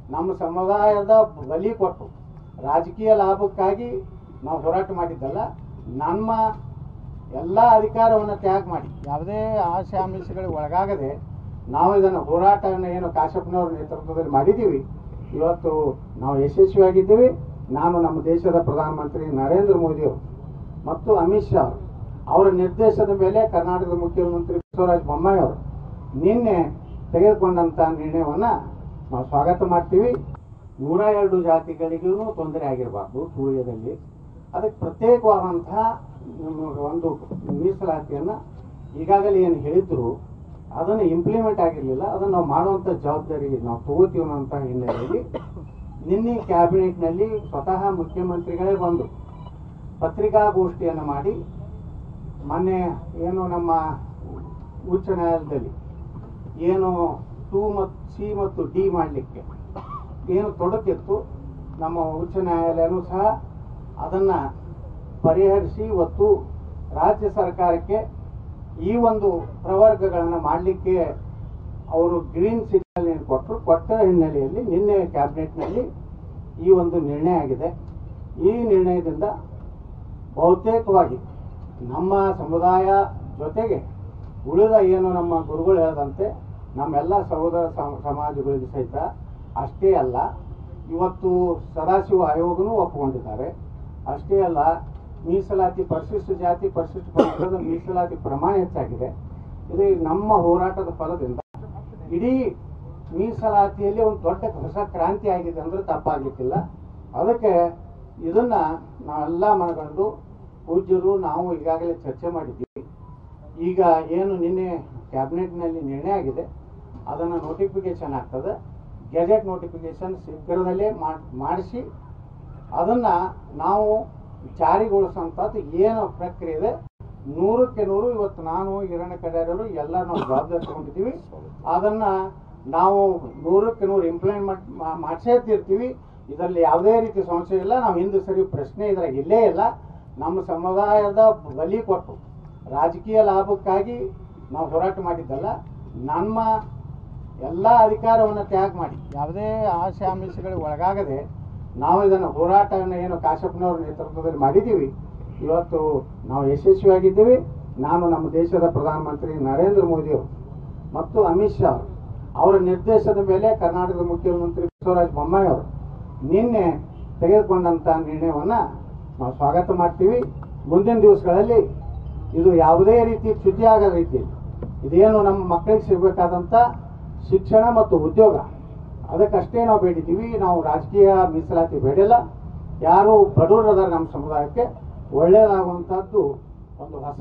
ನಮ್ಮ ಸಮುದಾಯದ ಬಲಿ ಕೊಟ್ಟು ರಾಜಕೀಯ ಲಾಭಕ್ಕಾಗಿ ನಾವು ಹೋರಾಟ ಮಾಡಿದ್ದಲ್ಲ ನಮ್ಮ ಎಲ್ಲ ಅಧಿಕಾರವನ್ನು ತ್ಯಾಗ ಮಾಡಿ ಯಾವುದೇ ಆಶೆ ಆಮಿಷಗಳಿಗೆ ಒಳಗಾಗದೆ ನಾವು ಇದನ್ನು ಹೋರಾಟವನ್ನು ಏನು ಕಾಶ್ಯಪ್ನವ್ರ ನೇತೃತ್ವದಲ್ಲಿ ಮಾಡಿದ್ದೀವಿ ಇವತ್ತು ನಾವು ಯಶಸ್ವಿಯಾಗಿದ್ದೀವಿ ನಾನು ನಮ್ಮ ದೇಶದ ಪ್ರಧಾನಮಂತ್ರಿ ನರೇಂದ್ರ ಮೋದಿಯವರು ಮತ್ತು ಅಮಿತ್ ಶಾ ಅವರು ಅವರ ನಿರ್ದೇಶನದ ಮೇಲೆ ಕರ್ನಾಟಕದ ಮುಖ್ಯಮಂತ್ರಿ ಬಸವರಾಜ ಬೊಮ್ಮಾಯಿ ಅವರು ನಿನ್ನೆ ತೆಗೆದುಕೊಂಡಂತ ನಿರ್ಣಯವನ್ನ ನಾವು ಸ್ವಾಗತ ಮಾಡ್ತೀವಿ ನೂರ ಎರಡು ಜಾತಿಗಳಿಗೂ ತೊಂದರೆ ಆಗಿರಬಾರ್ದು ಸೂರ್ಯದಲ್ಲಿ ಅದಕ್ಕೆ ಪ್ರತ್ಯೇಕವಾದಂತಹ ನಮ್ಮ ಒಂದು ಮೀಸಲಾತಿಯನ್ನ ಈಗಾಗಲೇ ಏನು ಹೇಳಿದ್ರು ಅದನ್ನು ಇಂಪ್ಲಿಮೆಂಟ್ ಆಗಿರಲಿಲ್ಲ ಅದನ್ನು ನಾವು ಮಾಡುವಂಥ ಜವಾಬ್ದಾರಿ ನಾವು ತಗೋತೀವಿ ಅನ್ನೋಂಥ ಹಿನ್ನೆಲೆಯಲ್ಲಿ ನಿನ್ನೆ ಕ್ಯಾಬಿನೆಟ್ನಲ್ಲಿ ಸ್ವತಃ ಮುಖ್ಯಮಂತ್ರಿಗಳೇ ಬಂದು ಪತ್ರಿಕಾಗೋಷ್ಠಿಯನ್ನು ಮಾಡಿ ಮೊನ್ನೆ ಏನು ನಮ್ಮ ಉಚ್ಚ ನ್ಯಾಯಾಲಯದಲ್ಲಿ ಏನು ಟೂ ಮತ್ತು ಸಿ ಮತ್ತು ಡಿ ಮಾಡಲಿಕ್ಕೆ ಏನು ತೊಡಕಿತ್ತು ನಮ್ಮ ಉಚ್ಚ ನ್ಯಾಯಾಲಯನೂ ಸಹ ಅದನ್ನು ಪರಿಹರಿಸಿ ಇವತ್ತು ರಾಜ್ಯ ಸರ್ಕಾರಕ್ಕೆ ಈ ಒಂದು ಪ್ರವರ್ಗಗಳನ್ನು ಮಾಡಲಿಕ್ಕೆ ಅವರು ಗ್ರೀನ್ ಸಿಗ್ನಲ್ ಏನು ಕೊಟ್ಟರು ಕೊಟ್ಟ ಹಿನ್ನೆಲೆಯಲ್ಲಿ ನಿನ್ನೆ ಕ್ಯಾಬಿನೆಟ್ನಲ್ಲಿ ಈ ಒಂದು ನಿರ್ಣಯ ಆಗಿದೆ ಈ ನಿರ್ಣಯದಿಂದ ಬಹುತೇಕವಾಗಿ ನಮ್ಮ ಸಮುದಾಯ ಜೊತೆಗೆ ಉಳಿದ ಏನು ನಮ್ಮ ಗುರುಗಳು ಹೇಳದಂತೆ ನಮ್ಮೆಲ್ಲ ಸಹೋದರ ಸಮ- ಸಮಾಜಗಳಿಗೆ ಸಹಿತ ಅಷ್ಟೇ ಅಲ್ಲ ಇವತ್ತು ಸದಾಶಿವ ಆಯೋಗನೂ ಒಪ್ಪಿಕೊಂಡಿದ್ದಾರೆ ಅಷ್ಟೇ ಅಲ್ಲ ಮೀಸಲಾತಿ ಪರಿಶಿಷ್ಟ ಜಾತಿ ಪರಿಶಿಷ್ಟ ಪಂಗಡದ ಮೀಸಲಾತಿ ಪ್ರಮಾಣ ಹೆಚ್ಚಾಗಿದೆ ಇದು ನಮ್ಮ ಹೋರಾಟದ ಫಲದಿಂದ ಇಡೀ ಮೀಸಲಾತಿಯಲ್ಲಿ ಒಂದು ದೊಡ್ಡ ಹೊಸ ಕ್ರಾಂತಿ ಆಗಿದೆ ಅಂದ್ರೆ ತಪ್ಪಾಗ್ಲಿಕ್ಕಿಲ್ಲ ಅದಕ್ಕೆ ಇದನ್ನ ನಾವೆಲ್ಲ ಮನಗಂಡು ಪೂಜ್ಯರು ನಾವು ಈಗಾಗಲೇ ಚರ್ಚೆ ಮಾಡಿದ್ದೀವಿ ಈಗ ಏನು ನಿನ್ನೆ ಕ್ಯಾಬಿನೆಟ್ನಲ್ಲಿ ನಿರ್ಣಯ ಆಗಿದೆ ಅದನ್ನು ನೋಟಿಫಿಕೇಶನ್ ಆಗ್ತದೆ ಗೆಜೆಟ್ ನೋಟಿಫಿಕೇಶನ್ ಶೀಘ್ರದಲ್ಲೇ ಮಾಡ್- ಮಾಡಿಸಿ ಅದನ್ನ ನಾವು ಜಾರಿಗೊಳಿಸುವಂಥದ್ದು ಏನು ಪ್ರಕ್ರಿಯೆ ಇದೆ ನೂರಕ್ಕೆ ನೂರು ಇವತ್ತು ನಾನು ಹಿರಣ್ಯ ಕಡ್ಯಾರರು ಎಲ್ಲ ನಾವು ಜವಾಬ್ದಾರಿ ತಗೊಂಡಿದ್ದೀವಿ ಅದನ್ನ ನಾವು ನೂರಕ್ಕೆ ನೂರು ಇಂಪ್ಲಿಮೆಂಟ್ ಮಾಡಿಸೇ ತೀರ್ತೀವಿ ಇದರಲ್ಲಿ ಯಾವುದೇ ರೀತಿ ಸಮಸ್ಯೆ ಇಲ್ಲ ನಾವು ಹಿಂದೆ ಸರಿ ಪ್ರಶ್ನೆ ಇದ್ರಾಗ ಇಲ್ಲೇ ಇಲ್ಲ ನಮ್ಮ ಸಮುದಾಯದ ಬಲಿ ಕೊಟ್ಟು ರಾಜಕೀಯ ಲಾಭಕ್ಕಾಗಿ ನಾವು ಹೋರಾಟ ಮಾಡಿದ್ದಲ್ಲ ನಮ್ಮ ಎಲ್ಲ ಅಧಿಕಾರವನ್ನು ತ್ಯಾಗ ಮಾಡಿ ಯಾವುದೇ ಆಶೆ ಆಮಿಷಗಳಿಗೆ ಒಳಗಾಗದೆ ನಾವು ಇದನ್ನು ಹೋರಾಟವನ್ನು ಏನು ಕಾಶ್ಯಪ್ನವ್ರ ನೇತೃತ್ವದಲ್ಲಿ ಮಾಡಿದ್ದೀವಿ ಇವತ್ತು ನಾವು ಯಶಸ್ವಿಯಾಗಿದ್ದೀವಿ ನಾನು ನಮ್ಮ ದೇಶದ ಪ್ರಧಾನಮಂತ್ರಿ ನರೇಂದ್ರ ಮೋದಿಯವರು ಮತ್ತು ಅಮಿತ್ ಶಾ ಅವರು ಅವರ ನಿರ್ದೇಶನದ ಮೇಲೆ ಕರ್ನಾಟಕದ ಮುಖ್ಯಮಂತ್ರಿ ಬಸವರಾಜ ಬೊಮ್ಮಾಯಿ ಅವರು ನಿನ್ನೆ ತೆಗೆದುಕೊಂಡಂತ ನಿರ್ಣಯವನ್ನ ನಾವು ಸ್ವಾಗತ ಮಾಡ್ತೀವಿ ಮುಂದಿನ ದಿವಸಗಳಲ್ಲಿ ಇದು ಯಾವುದೇ ರೀತಿ ಚ್ಯುತಿ ಆಗದ ರೀತಿಯಲ್ಲಿ ಇದೇನು ನಮ್ಮ ಮಕ್ಕಳಿಗೆ ಸಿಗಬೇಕಾದಂಥ ಶಿಕ್ಷಣ ಮತ್ತು ಉದ್ಯೋಗ ಅದಕ್ಕಷ್ಟೇ ನಾವು ಬೇಡಿದ್ದೀವಿ ನಾವು ರಾಜಕೀಯ ಮೀಸಲಾತಿ ಬೇಡಿಲ್ಲ ಯಾರು ಬಡವರದಾರ ನಮ್ಮ ಸಮುದಾಯಕ್ಕೆ ಒಳ್ಳೆಯದಾಗುವಂಥದ್ದು ಒಂದು ಹೊಸ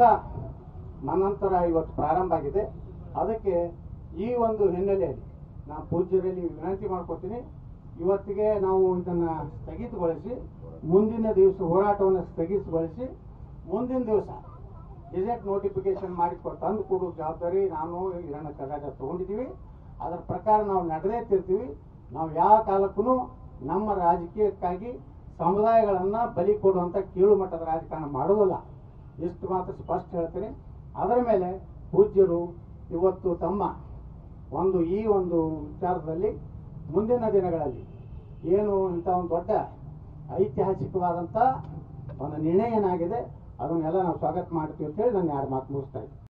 ಮನಂತರ ಇವತ್ತು ಪ್ರಾರಂಭ ಆಗಿದೆ ಅದಕ್ಕೆ ಈ ಒಂದು ಹಿನ್ನೆಲೆಯಲ್ಲಿ ನಾನು ಪೂಜ್ಯರಲ್ಲಿ ವಿನಂತಿ ಮಾಡ್ಕೊತೀನಿ ಇವತ್ತಿಗೆ ನಾವು ಇದನ್ನ ಸ್ಥಗಿತಗೊಳಿಸಿ ಮುಂದಿನ ದಿವಸ ಹೋರಾಟವನ್ನು ಸ್ಥಗಿತಗೊಳಿಸಿ ಮುಂದಿನ ದಿವಸ ಗೆಜೆಟ್ ನೋಟಿಫಿಕೇಶನ್ ಮಾಡಿ ಕೊಟ್ಟು ತಂದು ಕೊಡೋ ಜವಾಬ್ದಾರಿ ನಾನು ಹಿರಣ್ಯ ಕರ್ನಾಟಕ ತಗೊಂಡಿದ್ದೀವಿ ಅದರ ಪ್ರಕಾರ ನಾವು ನಡೆದೇ ತಿರ್ತೀವಿ ನಾವು ಯಾವ ಕಾಲಕ್ಕೂ ನಮ್ಮ ರಾಜಕೀಯಕ್ಕಾಗಿ ಸಮುದಾಯಗಳನ್ನ ಬಲಿ ಕೊಡುವಂತ ಕೀಳು ಮಟ್ಟದ ರಾಜಕಾರಣ ಮಾಡೋದಿಲ್ಲ ಇಷ್ಟು ಮಾತ್ರ ಸ್ಪಷ್ಟ ಹೇಳ್ತೀನಿ ಅದರ ಮೇಲೆ ಪೂಜ್ಯರು ಇವತ್ತು ತಮ್ಮ ಒಂದು ಈ ಒಂದು ವಿಚಾರದಲ್ಲಿ ಮುಂದಿನ ದಿನಗಳಲ್ಲಿ ಏನು ಇಂಥ ಒಂದು ದೊಡ್ಡ ಐತಿಹಾಸಿಕವಾದಂಥ ಒಂದು ನಿರ್ಣಯ ಏನಾಗಿದೆ ಅದನ್ನೆಲ್ಲ ನಾವು ಸ್ವಾಗತ ಮಾಡ್ತೀವಿ ಅಂತೇಳಿ ನಾನು ಎರಡು ಮಾತು ಮುಗಿಸ್ತಾ ಇದ್ದೀನಿ